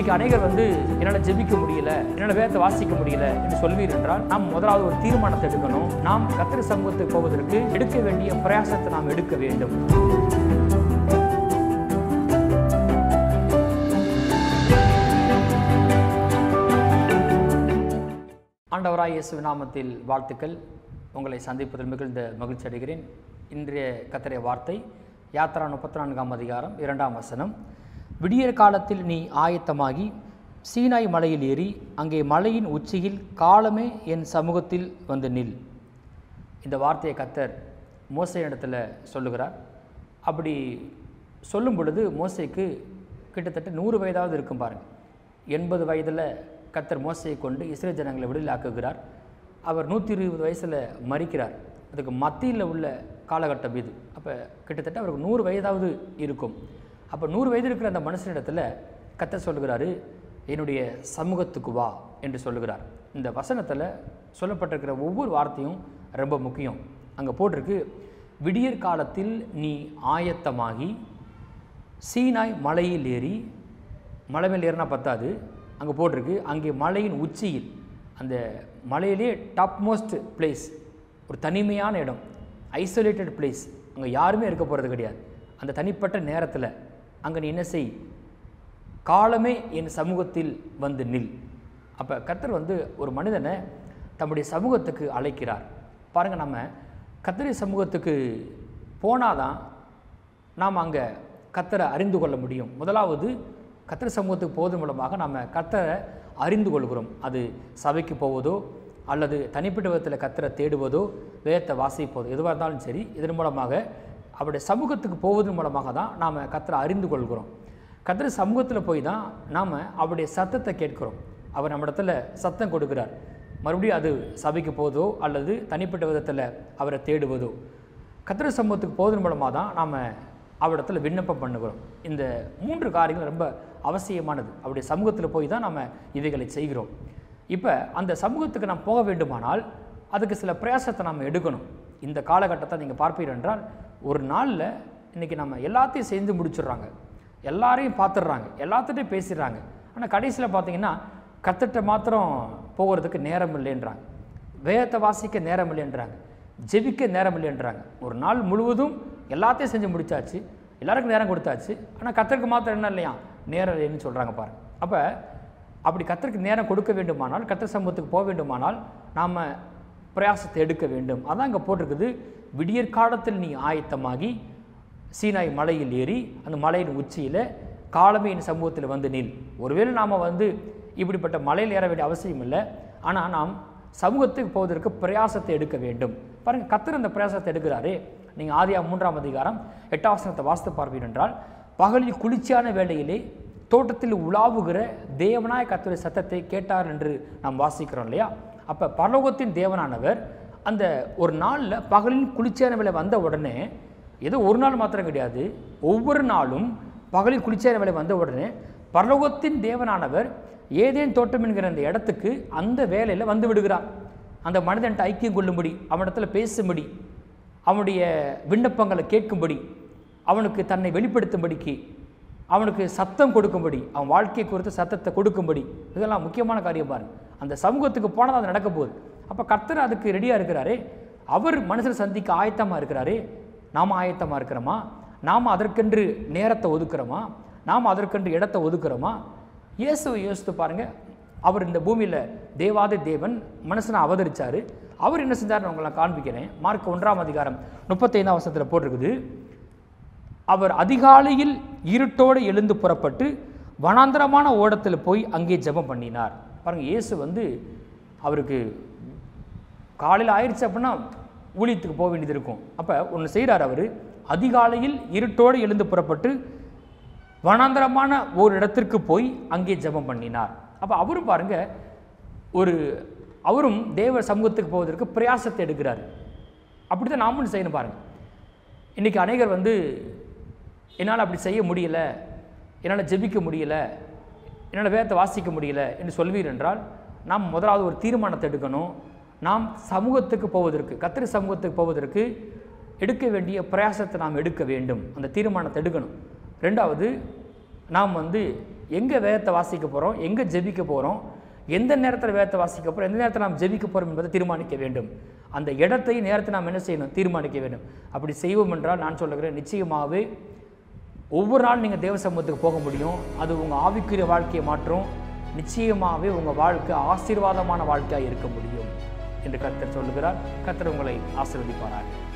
இன்னைக்கு அநேகர் வந்து என்னால் ஜெபிக்க முடியல என்னால் வேதத்தை வாசிக்க முடியல என்று சொல்வீர் என்றால் நாம் முதலாவது ஒரு தீர்மானத்தை எடுக்கணும் நாம் கத்திர சமூகத்துக்கு போவதற்கு எடுக்க வேண்டிய பிரயாசத்தை நாம் எடுக்க வேண்டும் ஆண்டவராய் இயேசு நாமத்தில் வாழ்த்துக்கள் உங்களை சந்திப்பதில் மிகுந்த மகிழ்ச்சி அடைகிறேன் இன்றைய கத்திரிய வார்த்தை யாத்ரா முப்பத்தி நான்காம் அதிகாரம் இரண்டாம் வசனம் விடியற் காலத்தில் நீ ஆயத்தமாகி சீனாய் மலையில் ஏறி அங்கே மலையின் உச்சியில் காலமே என் சமூகத்தில் வந்து நில் இந்த வார்த்தையை கத்தர் மோசையிடத்தில் சொல்லுகிறார் அப்படி சொல்லும் பொழுது மோசைக்கு கிட்டத்தட்ட நூறு வயதாவது இருக்கும் பாருங்க எண்பது வயதில் கத்தர் மோசையை கொண்டு இஸ்ரேல் ஜனங்களை விடுதலாக்குகிறார் அவர் நூற்றி இருபது வயசில் மறிக்கிறார் அதுக்கு மத்தியில் உள்ள காலகட்டம் இது அப்போ கிட்டத்தட்ட அவருக்கு நூறு வயதாவது இருக்கும் அப்போ நூறு வயது இருக்கிற அந்த மனுஷனிடத்தில் கத்தர் சொல்லுகிறாரு என்னுடைய சமூகத்துக்கு வா என்று சொல்லுகிறார் இந்த வசனத்தில் சொல்லப்பட்டிருக்கிற ஒவ்வொரு வார்த்தையும் ரொம்ப முக்கியம் அங்கே போட்டிருக்கு விடியற் காலத்தில் நீ ஆயத்தமாகி சீனாய் மலையில் ஏறி மலை மேல் ஏறினா பத்தாது அங்கே போட்டிருக்கு அங்கே மலையின் உச்சியில் அந்த மலையிலே டாப் மோஸ்ட் பிளேஸ் ஒரு தனிமையான இடம் ஐசோலேட்டட் பிளேஸ் அங்கே யாருமே இருக்க போகிறது கிடையாது அந்த தனிப்பட்ட நேரத்தில் அங்கே நீ என்ன செய் காலமே என் சமூகத்தில் வந்து நில் அப்போ கர்த்தர் வந்து ஒரு மனிதனை தம்முடைய சமூகத்துக்கு அழைக்கிறார் பாருங்கள் நம்ம கர்த்தரி சமூகத்துக்கு போனாதான் நாம் அங்கே கத்தரை அறிந்து கொள்ள முடியும் முதலாவது கத்தர் சமூகத்துக்கு போவதன் மூலமாக நம்ம கத்தரை அறிந்து கொள்கிறோம் அது சபைக்கு போவதோ அல்லது தனிப்பட்ட விதத்தில் கத்தரை தேடுவதோ வேதத்தை வாசிப்பதோ எதுவாக இருந்தாலும் சரி இதன் மூலமாக அவருடைய சமூகத்துக்கு போவதன் மூலமாக தான் நாம் கத்தரை அறிந்து கொள்கிறோம் கத்தர் சமூகத்தில் போய் தான் நாம் அவருடைய சத்தத்தை கேட்கிறோம் அவர் நம்ம இடத்துல சத்தம் கொடுக்கிறார் மறுபடியும் அது சபைக்கு போவதோ அல்லது தனிப்பட்ட விதத்தில் அவரை தேடுவதோ கத்திர சமூகத்துக்கு போவதன் மூலமாக தான் நாம் அவரிடத்துல விண்ணப்பம் பண்ணுகிறோம் இந்த மூன்று காரியங்கள் ரொம்ப அவசியமானது அவருடைய சமூகத்தில் போய் தான் நம்ம இவைகளை செய்கிறோம் இப்போ அந்த சமூகத்துக்கு நாம் போக வேண்டுமானால் அதுக்கு சில பிரயாசத்தை நம்ம எடுக்கணும் இந்த காலகட்டத்தை நீங்கள் பார்ப்பீர்கள் என்றால் ஒரு நாளில் இன்றைக்கி நம்ம எல்லாத்தையும் செஞ்சு முடிச்சிடுறாங்க எல்லாரையும் பார்த்துடுறாங்க எல்லாத்துட்டையும் பேசிடுறாங்க ஆனால் கடைசியில் பார்த்தீங்கன்னா கத்துட்ட மாத்திரம் போகிறதுக்கு நேரம் இல்லைன்றாங்க வேதத்தை வாசிக்க நேரம் இல்லைன்றாங்க ஜெபிக்க நேரம் இல்லைன்றாங்க ஒரு நாள் முழுவதும் எல்லாத்தையும் செஞ்சு முடிச்சாச்சு எல்லாருக்கும் நேரம் கொடுத்தாச்சு ஆனால் கத்தருக்கு மாத்திரம் என்ன இல்லையா நேரம் இல்லைன்னு சொல்கிறாங்க பாருங்க அப்போ அப்படி கத்தருக்கு நேரம் கொடுக்க வேண்டுமானால் கத்தர் சமூகத்துக்கு போக வேண்டுமானால் நாம் பிரயாசத்தை எடுக்க வேண்டும் அதான் இங்கே போட்டிருக்குது விடியற் காலத்தில் நீ ஆயத்தமாகி சீனாய் மலையில் ஏறி அந்த மலையின் உச்சியில் காலமே என் சமூகத்தில் வந்து நில் ஒருவேளை நாம் வந்து இப்படிப்பட்ட மலையில் ஏற வேண்டிய அவசியம் இல்லை ஆனால் நாம் சமூகத்துக்கு போவதற்கு பிரயாசத்தை எடுக்க வேண்டும் பாருங்கள் கத்தர் அந்த பிரயாசத்தை எடுக்கிறாரு நீங்கள் ஆதியா மூன்றாம் அதிகாரம் எட்டாம் வசனத்தை வாசித்து பார்ப்பீர் என்றால் பகலில் குளிர்ச்சியான வேளையிலே தோட்டத்தில் உலாவுகிற தேவனாய கத்தருடைய சத்தத்தை கேட்டார் என்று நாம் வாசிக்கிறோம் இல்லையா அப்போ பரலோகத்தின் தேவனானவர் அந்த ஒரு நாளில் பகலில் குளிர்ச்சியான வேலை வந்த உடனே ஏதோ ஒரு நாள் மாத்திரம் கிடையாது ஒவ்வொரு நாளும் பகலில் குளிர்ச்சியான வேலை வந்த உடனே பரலோகத்தின் தேவனானவர் ஏதேன் தோட்டம் என்கிற அந்த இடத்துக்கு அந்த வேலையில் வந்து விடுகிறார் அந்த மனிதன்ட்ட ஐக்கியம் கொள்ளும்படி அவனிடத்துல பேசும்படி அவனுடைய விண்ணப்பங்களை கேட்கும்படி அவனுக்கு தன்னை வெளிப்படுத்தும்படிக்கு அவனுக்கு சத்தம் கொடுக்கும்படி அவன் வாழ்க்கை குறித்து சத்தத்தை கொடுக்கும்படி இதெல்லாம் முக்கியமான காரியம் பாருங்க அந்த சமூகத்துக்கு போனால் அது நடக்க போகுது அப்போ கர்த்தர் அதுக்கு ரெடியாக இருக்கிறாரே அவர் மனுஷரை சந்திக்க ஆயத்தமாக இருக்கிறாரே நாம் ஆயத்தமாக இருக்கிறோமா நாம் அதற்கென்று நேரத்தை ஒதுக்குறோமா நாம் அதற்கென்று இடத்தை ஒதுக்குறோமா இயேசுவை யோசித்து பாருங்க அவர் இந்த பூமியில் தேவாதி தேவன் மனுஷனை அவதரிச்சார் அவர் என்ன செஞ்சார்னு உங்களை நான் காண்பிக்கிறேன் மார்க் ஒன்றாம் அதிகாரம் முப்பத்தைந்தாம் வருஷத்தில் போட்டிருக்குது அவர் அதிகாலையில் இருட்டோடு எழுந்து புறப்பட்டு வனாந்தரமான ஓடத்தில் போய் அங்கே ஜெபம் பண்ணினார் பாருங்க இயேசு வந்து அவருக்கு காலையில் ஆயிடுச்சு அப்படின்னா ஊழியத்துக்கு போக வேண்டியது இருக்கும் அப்போ ஒன்று செய்கிறார் அவர் அதிகாலையில் இருட்டோடு எழுந்து புறப்பட்டு வனாந்தரமான ஒரு இடத்திற்கு போய் அங்கே ஜெபம் பண்ணினார் அப்போ அவரும் பாருங்க ஒரு அவரும் தேவ சமூகத்துக்கு போவதற்கு பிரயாசத்தை எடுக்கிறார் அப்படி தான் நாமளும் செய்யணும் பாருங்க இன்றைக்கி அநேகர் வந்து என்னால் அப்படி செய்ய முடியல என்னால் ஜெபிக்க முடியல என்னால் வேதத்தை வாசிக்க முடியல என்று சொல்வீர் என்றால் நாம் முதலாவது ஒரு தீர்மானத்தை எடுக்கணும் நாம் சமூகத்துக்கு போவதற்கு கத்திரி சமூகத்துக்கு போவதற்கு எடுக்க வேண்டிய பிரயாசத்தை நாம் எடுக்க வேண்டும் அந்த தீர்மானத்தை எடுக்கணும் ரெண்டாவது நாம் வந்து எங்கே வேதத்தை வாசிக்க போகிறோம் எங்கே ஜெபிக்க போகிறோம் எந்த நேரத்தில் வேதத்தை வாசிக்க போகிறோம் எந்த நேரத்தில் நாம் ஜெபிக்க போகிறோம் என்பதை தீர்மானிக்க வேண்டும் அந்த இடத்தை நேரத்தை நாம் என்ன செய்யணும் தீர்மானிக்க வேண்டும் அப்படி செய்வோம் என்றால் நான் சொல்லுகிறேன் நிச்சயமாகவே ஒவ்வொரு நாள் நீங்கள் தேவ சமூகத்துக்கு போக முடியும் அது உங்கள் ஆவிக்குரிய வாழ்க்கையை மாற்றும் நிச்சயமாகவே உங்கள் வாழ்க்கை ஆசீர்வாதமான வாழ்க்கையாக இருக்க முடியும் என்று கர்த்தர் சொல்லுகிறார் கர்த்தர் உங்களை ஆசீர்வதிப்பாராக